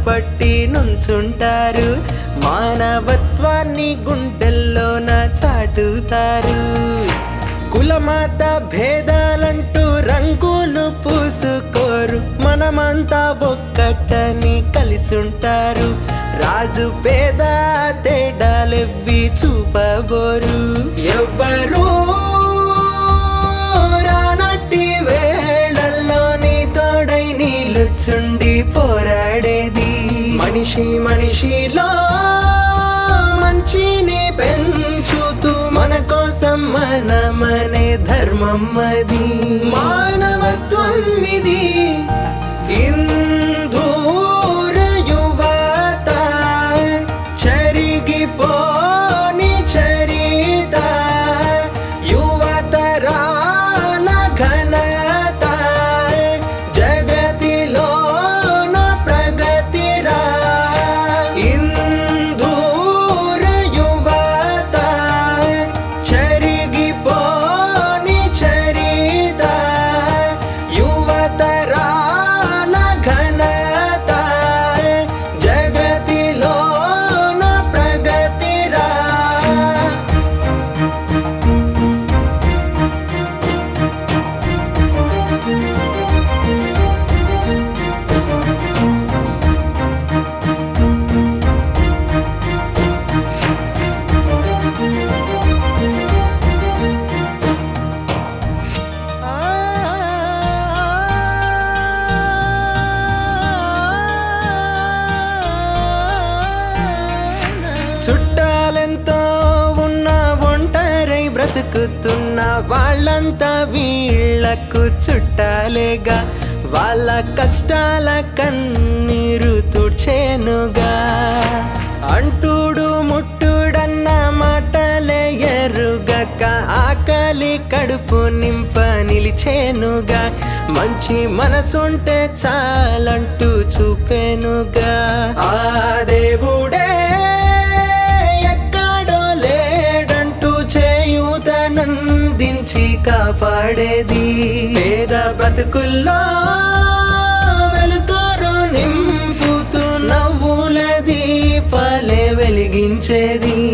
పట్టి నుంచుంటారు మానవత్వాన్ని గుండెల్లోన చాటుతారు కులమత భేదాలంటూ రంగులు పూసుకోరు మనమంతా ఒక్కటని కలిసుంటారు రాజు పేద తేడాలెవ్వి చూపబోరు ఎవ్వరూ రానట్టి వేళల్లో నీ తోడై నీలుచుండి పోరాడేది మనిషి మనిషిలో మంచిని పెంచుతూ మన కోసం మనమనే ధర్మం అది మానవత్వం ఇది ఇందూర యువత చరిగిపోని చరిత యువతరాల ఘనత జగతిలోన ప్రగతిరా ఇందూర యువత చరిగిపోని చరిత యువతరాల ఘనత జగతిలోన ప్రగతిరా చుట్టాలెంతో ఉన్న ఒంటరై బ్రతుకుతున్న వాళ్ళంతా వీళ్లకు చుట్టాలేగా వాళ్ళ కష్టాల కన్నీరు తుడ్చేనుగా అంటుడు ముట్టుడన్న మాటలే ఎరుగక ఆకలి కడుపు నింప నిలిచేనుగా మంచి మనసుంటే చాలంటూ చూపెనుగా ఆ దేవుడే ఎక్కడో లేడంటూ చేయూతనందించి కాపాడేది పేద బ్రతుకుల్లో వెలుతురు నింపుతూ నవ్వుల దీపాలే వెలిగించేది